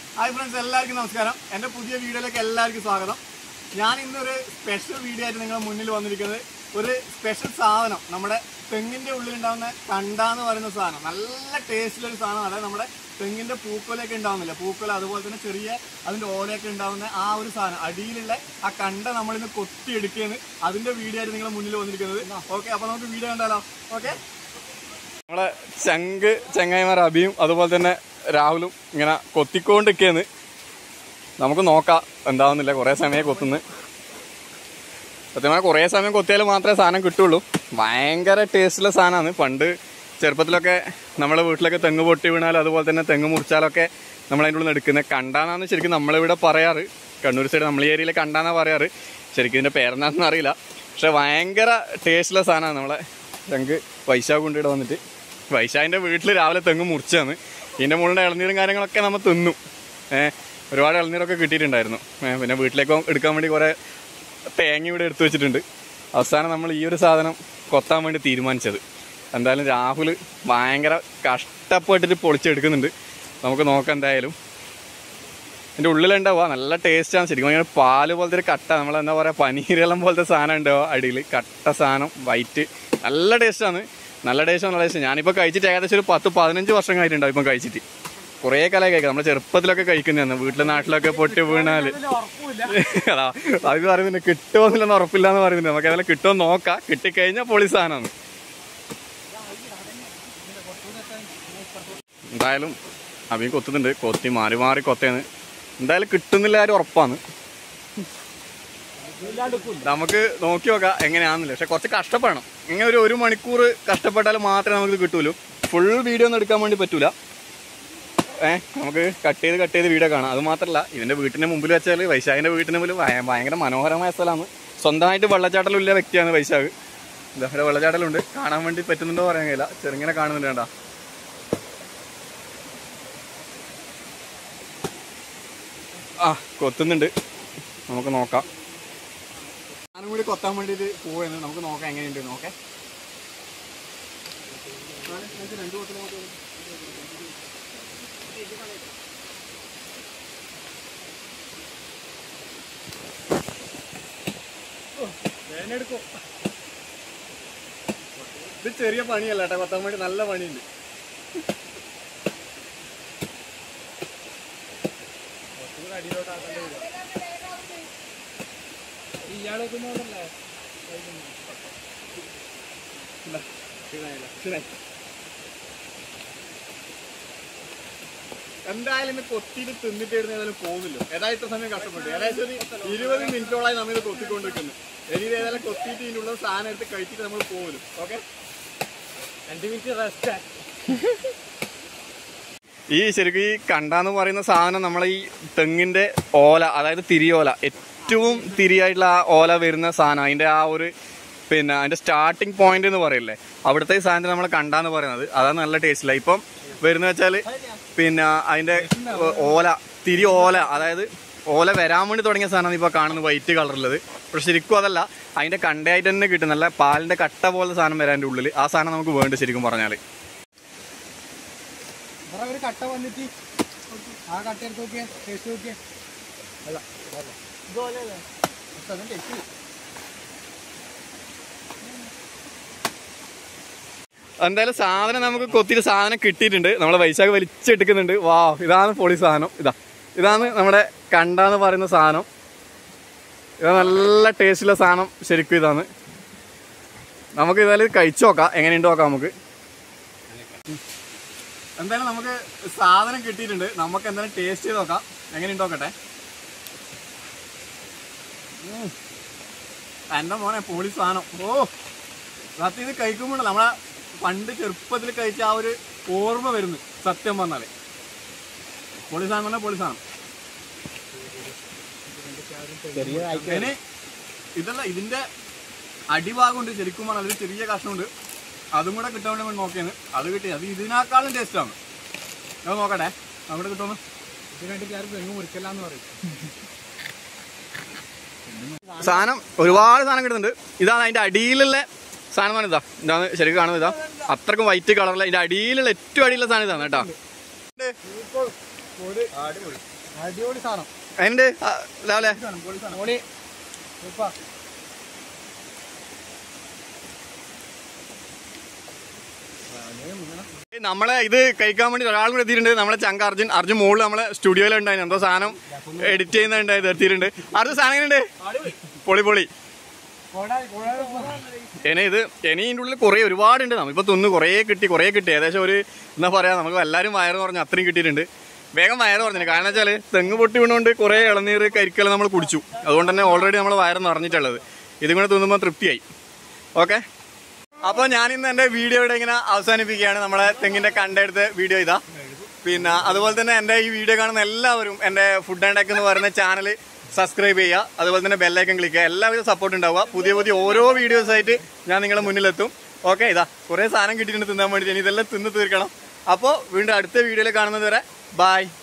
Hi friends എല്ലാവർക്കും നമസ്കാരം എൻ്റെ പുതിയ വീഡിയോയിലേക്ക് എല്ലാവർക്കും സ്വാഗതം ഞാൻ ഇന്നൊരു സ്പെഷ്യൽ വീഡിയോ ആയിട്ട് നിങ്ങളുടെ മുന്നിൽ വന്നിരിക്കുന്നത് ഒരു സ്പെഷ്യൽ സാധനം നമ്മുടെ തെങ്ങിൻ്റെ ഉള്ളിലുണ്ടാകുന്ന കണ്ട എന്ന് പറയുന്ന സാധനം നല്ല ടേസ്റ്റിലൊരു സാധനം അതായത് നമ്മുടെ തെങ്ങിൻ്റെ പൂക്കൊലയൊക്കെ ഉണ്ടാവുന്നില്ല പൂക്കൊല അതുപോലെ തന്നെ ചെറിയ അതിൻ്റെ ഓലയൊക്കെ ഉണ്ടാവുന്ന ആ ഒരു സാധനം അടിയിലുള്ള ആ കണ്ട നമ്മളിന്ന് കൊത്തിയെടുക്കുകയാണ് അതിൻ്റെ വീഡിയോ ആയിട്ട് നിങ്ങളുടെ മുന്നിൽ വന്നിരിക്കുന്നത് ഓക്കെ അപ്പോൾ നമുക്ക് വീഡിയോ കണ്ടാലോ ഓക്കെ നമ്മളെ ചങ്ക് ചങ്ങായിമാർ അബിയും അതുപോലെ തന്നെ രാഹുലും ഇങ്ങനെ കൊത്തിക്കൊണ്ടിരിക്കുകയാണ് നമുക്ക് നോക്കാം എന്താവുന്നില്ല കുറേ സമയം കൊത്തുന്നു സത്യമായി കുറേ സമയം കൊത്തിയാൽ മാത്രമേ സാധനം കിട്ടുള്ളൂ ഭയങ്കര ടേസ്റ്റുള്ള സാധനമാണ് പണ്ട് ചെറുപ്പത്തിലൊക്കെ നമ്മളെ വീട്ടിലൊക്കെ തെങ്ങ് പൊട്ടി വീണാലും അതുപോലെ തന്നെ തെങ്ങ് മുറിച്ചാലൊക്കെ നമ്മൾ അതിൻ്റെ ഉള്ളിൽ എടുക്കുന്നത് കണ്ടാന്നാണ് ശരിക്കും നമ്മളിവിടെ പറയാറ് കണ്ണൂർ സൈഡ് നമ്മൾ ഈ ഏരിയയിൽ കണ്ടാന്നാ പറയാറ് ശരിക്കും ഇതിൻ്റെ പേരെന്താണെന്ന് അറിയില്ല പക്ഷെ ഭയങ്കര ടേസ്റ്റുള്ള സാധനമാണ് നമ്മളെ തെങ്ങ് വൈശാഖ് കൊണ്ടിവിടെ വന്നിട്ട് വൈശാഖിൻ്റെ വീട്ടിൽ രാവിലെ തെങ്ങ് മുറിച്ചാണ് ഇതിൻ്റെ മുകളിലെ ഇളനീരും കാര്യങ്ങളൊക്കെ നമ്മൾ തിന്നു ഏഹ് ഒരുപാട് ഇളനീരൊക്കെ കിട്ടിയിട്ടുണ്ടായിരുന്നു ഏഹ് പിന്നെ വീട്ടിലേക്ക് എടുക്കാൻ വേണ്ടി കുറേ തേങ്ങ ഇവിടെ എടുത്തു വെച്ചിട്ടുണ്ട് അവസാനം നമ്മൾ ഈ ഒരു സാധനം കൊത്താൻ വേണ്ടി തീരുമാനിച്ചത് എന്തായാലും രാഹുൽ ഭയങ്കര കഷ്ടപ്പെട്ടിട്ട് പൊളിച്ചെടുക്കുന്നുണ്ട് നമുക്ക് നോക്കാം എന്തായാലും ഇതിൻ്റെ ഉള്ളിലുണ്ടാവുക നല്ല ടേസ്റ്റാണ് ശരിക്കും ഇങ്ങനെ പാല് പോലത്തെ ഒരു കട്ട നമ്മൾ എന്താ പറയുക പനീരെല്ലാം പോലത്തെ സാധനം ഉണ്ടാവുക അടിയിൽ കട്ട സാധനം വൈറ്റ് നല്ല ടേസ്റ്റാണ് നല്ല ടേസ്റ്റ് നല്ല ടേസ്റ്റ് ഞാനിപ്പോൾ കഴിച്ചിട്ട് ഏകദേശം ഒരു പത്ത് പതിനഞ്ച് വർഷം കഴിഞ്ഞിട്ടുണ്ടാവും ഇപ്പം കഴിച്ചിട്ട് കുറേ കാലമായി കഴിക്കാം നമ്മൾ ചെറുപ്പത്തിലൊക്കെ കഴിക്കുന്നതാണ് വീട്ടിലെ നാട്ടിലൊക്കെ പൊട്ടി വീണാൽ അതാ അത് പറയുന്നുണ്ട് കിട്ടുമോന്നില്ലെന്ന് ഉറപ്പില്ല എന്ന് പറയുന്നുണ്ട് നമുക്ക് അതെല്ലാം കിട്ടുമോ നോക്കാം കിട്ടിക്കഴിഞ്ഞാൽ പൊളി സാധനമാണ് എന്തായാലും അവൻ കൊത്തുന്നുണ്ട് കൊത്തി മാറി മാറി കൊത്തേന്ന് എന്തായാലും കിട്ടുന്നില്ല ആരും ഉറപ്പാണ് നമുക്ക് നോക്കി നോക്കാം എങ്ങനെയാണെന്നില്ല പക്ഷെ കുറച്ച് കഷ്ടപ്പെടണം ഇങ്ങനെ ഒരു ഒരു മണിക്കൂർ കഷ്ടപ്പെട്ടാൽ മാത്രമേ നമുക്ക് കിട്ടുള്ളൂ ഫുൾ വീഡിയോ ഒന്നും എടുക്കാൻ വേണ്ടി പറ്റൂല ഏഹ് നമുക്ക് കട്ട് ചെയ്ത് കട്ട് ചെയ്ത് വീഡിയോ കാണാം അത് മാത്രമല്ല ഇതിന്റെ വീട്ടിന്റെ മുമ്പിൽ വെച്ചാൽ വൈശാഖിന്റെ വീട്ടിന് മുമ്പിൽ ഭയ- ഭയങ്കര മനോഹരമായ സ്ഥലമാണ് സ്വന്തമായിട്ട് വെള്ളച്ചാട്ടലുള്ള വ്യക്തിയാണ് വൈശാഖ് ഇതാ ഇവിടെ വെള്ളച്ചാട്ടലുണ്ട് കാണാൻ വേണ്ടി പറ്റുന്നുണ്ടോ പറയാൻ കഴിയില്ല ചെറുങ്ങനെ കാണുന്നുണ്ട് വേണ്ട ആ കൊത്തുന്നുണ്ട് നമുക്ക് നോക്കാം ഞാനും കൂടി കൊത്താൻ വേണ്ടിയിട്ട് പോവുകയാണ് നമുക്ക് നോക്കാം എങ്ങനെയുണ്ട് നോക്കേ രണ്ട് കൊത്തിൽ നോക്കാം വേനെടുക്കോ ഇത് ചെറിയ പണിയല്ല കേട്ടോ കൊത്താൻ വേണ്ടി നല്ല പണിയുണ്ട് ഇതാ, ശരിയായില്ല, ശരിയായി. എന്തായാലും ഇത് കൊത്തിയിട്ട് തിന്നിട്ടായിരുന്നു ഏതായാലും പോകുന്നില്ല ഏതായാലും ഇത്ര സമയം കഷ്ടപ്പെട്ടു ഏകദേശം ഒരു ഇരുപത് മിനിറ്റോളായി നമ്മൾ ഇത് കൊത്തിക്കൊണ്ടിരിക്കുന്നു ഇനി ഇത് ഏതായാലും കൊത്തിയിട്ട് ഇതിനുള്ള സാധനം എടുത്ത് കഴിച്ചിട്ട് നമ്മൾ പോകുമല്ലോ ഓക്കെ രണ്ട് മിനിറ്റ് റെസ്റ്റ് ഈ ശരിക്കും ഈ കണ്ടാന്ന് പറയുന്ന സാധനം നമ്മളെ ഈ തെങ്ങിന്റെ ഓല അതായത് തിരിയോല ഏറ്റവും തിരിയായിട്ടുള്ള ആ ഓല വരുന്ന സാധനം അതിന്റെ ആ ഒരു പിന്നെ അതിന്റെ സ്റ്റാർട്ടിങ് പോയിന്റ് എന്ന് പറയില്ലേ അവിടുത്തെ ഈ സാധനത്തിന് നമ്മൾ കണ്ടാന്ന് പറയുന്നത് അതാണ് നല്ല ടേസ്റ്റില്ല ഇപ്പം വരുന്ന വെച്ചാല് പിന്നെ അതിന്റെ ഓല തിരി ഓല അതായത് ഓല വരാൻ വേണ്ടി തുടങ്ങിയ സാധനമാണ് ഇപ്പോൾ കാണുന്നത് വൈറ്റ് കളറുള്ളത് പക്ഷെ ശരിക്കും അതല്ല അതിന്റെ കണ്ടയായിട്ട് തന്നെ കിട്ടും നല്ല പാലിന്റെ കട്ട പോലെ സാധനം വരാൻ്റെ ഉള്ളിൽ ആ സാധനം നമുക്ക് വേണ്ട ശരിക്കും പറഞ്ഞാൽ വേറെ ഒരു കട്ട വന്നിട്ട് ആ കട്ട എടുത്ത് നോക്കിയേ ടേസ്റ്റ് നോക്കിയേ അല്ല ഇതുപോലെയല്ലേ പക്ഷെ അതും ടേസ്റ്റ് എന്തായാലും സാധനം നമുക്ക് കൊത്തിയിട്ട് സാധനം കിട്ടിയിട്ടുണ്ട് നമ്മളെ വൈശാഖ് വലിച്ചെടുക്കുന്നുണ്ട് വാ ഇതാണ് പൊളി സാധനം ഇതാ ഇതാണ് നമ്മുടെ കണ്ടാന്ന് പറയുന്ന സാധനം ഇത് നല്ല ടേസ്റ്റുള്ള സാധനം ശരിക്കും ഇതാണ് നമുക്ക് ഇതായാലും കഴിച്ചു നോക്കാം എങ്ങനെയുണ്ട് നോക്കാം നമുക്ക് എന്തായാലും നമുക്ക് സാധനം കിട്ടിയിട്ടുണ്ട് നമുക്ക് എന്തായാലും ടേസ്റ്റ് ചെയ്ത് നോക്കാം എങ്ങനെയുണ്ട് നോക്കട്ടെ ഉം. എൻ്റെ മോനെ പൊളി സാധനം ഓ സത്യം ഇത് കഴിക്കുമ്പോഴല്ല നമ്മളെ പണ്ട് ചെറുപ്പത്തിൽ കഴിച്ച ആ ഒരു ഓർമ്മ വരുന്നു സത്യം പറഞ്ഞാല് പൊളി സാധനം പറഞ്ഞാൽ പൊളി സാധനം ചെറിയ അതിന് ഇതല്ല ഇതിന്റെ അടിഭാഗമുണ്ട് ശരിക്കും പറഞ്ഞാൽ അതിൽ ചെറിയ കഷ്ണമുണ്ട് അതും കൂടെ കിട്ടാൻ വേണ്ടി നമ്മൾ നോക്കിയാണ് അത് കിട്ടി അത് ഇതിനേക്കാളും ടേസ്റ്റാണ് ഞാൻ നോക്കട്ടെ അവിടെ കിട്ടുമെന്ന് ഇതിന് വേണ്ടിയിട്ട് ആരും തെങ്ങ് മുറിക്കല്ലാന്ന് പറയും സാധനം ഒരുപാട് സാധനം കിട്ടുന്നുണ്ട് ഇതാണ് അതിന്റെ അടിയിലുള്ള സാധനം എന്ന് ഇതാ ഇതാണ് ശരിക്കും കാണുന്നത് ഇതാ അത്രക്കും വൈറ്റ് കളറിലെ ഇതിന്റെ അടിയിലുള്ള ഏറ്റവും അടിയിലുള്ള സാധനം ഇതാണ് കേട്ടോ അടിപൊളി സാധനം അതിനുണ്ട് ആ, രാവിലെ സാധനം പൊളി സാധനം പൊളി സൂപ്പർ നമ്മളെ ഇത് കഴിക്കാൻ വേണ്ടി ഒരാളും കൂടെ എത്തിയിട്ടുണ്ട് നമ്മളെ ചങ്ക അർജുൻ അർജുൻ മോള് നമ്മളെ സ്റ്റുഡിയോയിലുണ്ടായിരുന്നു എന്തോ സാധനം എഡിറ്റ് ചെയ്യുന്നുണ്ടായത് എത്തിയിട്ടുണ്ട് അർജുൻ സാധനം എങ്ങനെയുണ്ട് പൊളി പൊളി കോടാലി കോടാലി ഇനി ഇത് ഇനി ഇതിൻ്റെ ഉള്ളിൽ കുറേ ഒരുപാടുണ്ട് നമ്മളിപ്പോൾ തിന്ന് കുറേ കിട്ടി കുറേ കിട്ടി ഏകദേശം ഒരു എന്താ പറയുക നമുക്ക് എല്ലാവരും വയറ് പറഞ്ഞ് അത്രയും കിട്ടിയിട്ടുണ്ട് വേഗം വയറ് പറഞ്ഞു കാരണം വെച്ചാൽ തെങ്ങ് പൊട്ടി വീണുകൊണ്ട് കുറേ ഇളനീർ കരിക്കൽ നമ്മൾ കുടിച്ചു അതുകൊണ്ട് തന്നെ ഓൾറെഡി നമ്മൾ വയറ് നിറഞ്ഞിട്ടുള്ളത് ഇതും കൂടെ തിന്നുമ്പോൾ തൃപ്തിയായി ഓക്കെ അപ്പോൾ ഞാനിന്ന് എൻ്റെ വീഡിയോ ഇവിടെ ഇങ്ങനെ അവസാനിപ്പിക്കുകയാണ് നമ്മളെ തെങ്ങിൻ്റെ കണ്ടെടുത്ത വീഡിയോ ഇതാ പിന്നെ അതുപോലെ തന്നെ എൻ്റെ ഈ വീഡിയോ കാണുന്ന എല്ലാവരും എൻ്റെ ഫുഡ് ആൻഡ് ടെക് എന്ന് പറയുന്ന ചാനൽ സബ്സ്ക്രൈബ് ചെയ്യുക അതുപോലെ തന്നെ ബെല്ലൈക്കൻ ക്ലിക്ക് ചെയ്യുക എല്ലാവരും സപ്പോർട്ട് ഉണ്ടാവുക പുതിയ പുതിയ ഓരോ വീഡിയോസ് ആയിട്ട് ഞാൻ നിങ്ങളുടെ മുന്നിലെത്തും ഓക്കെ ഇതാ കുറേ സാധനം കിട്ടിയിട്ടുണ്ട് തിന്നാൻ വേണ്ടിയിട്ട് ഇനി ഇതെല്ലാം തിന്ന് തീർക്കണം അപ്പോൾ വീണ്ടും അടുത്ത വീഡിയോയിൽ കാണുന്നത് വരെ ബായ്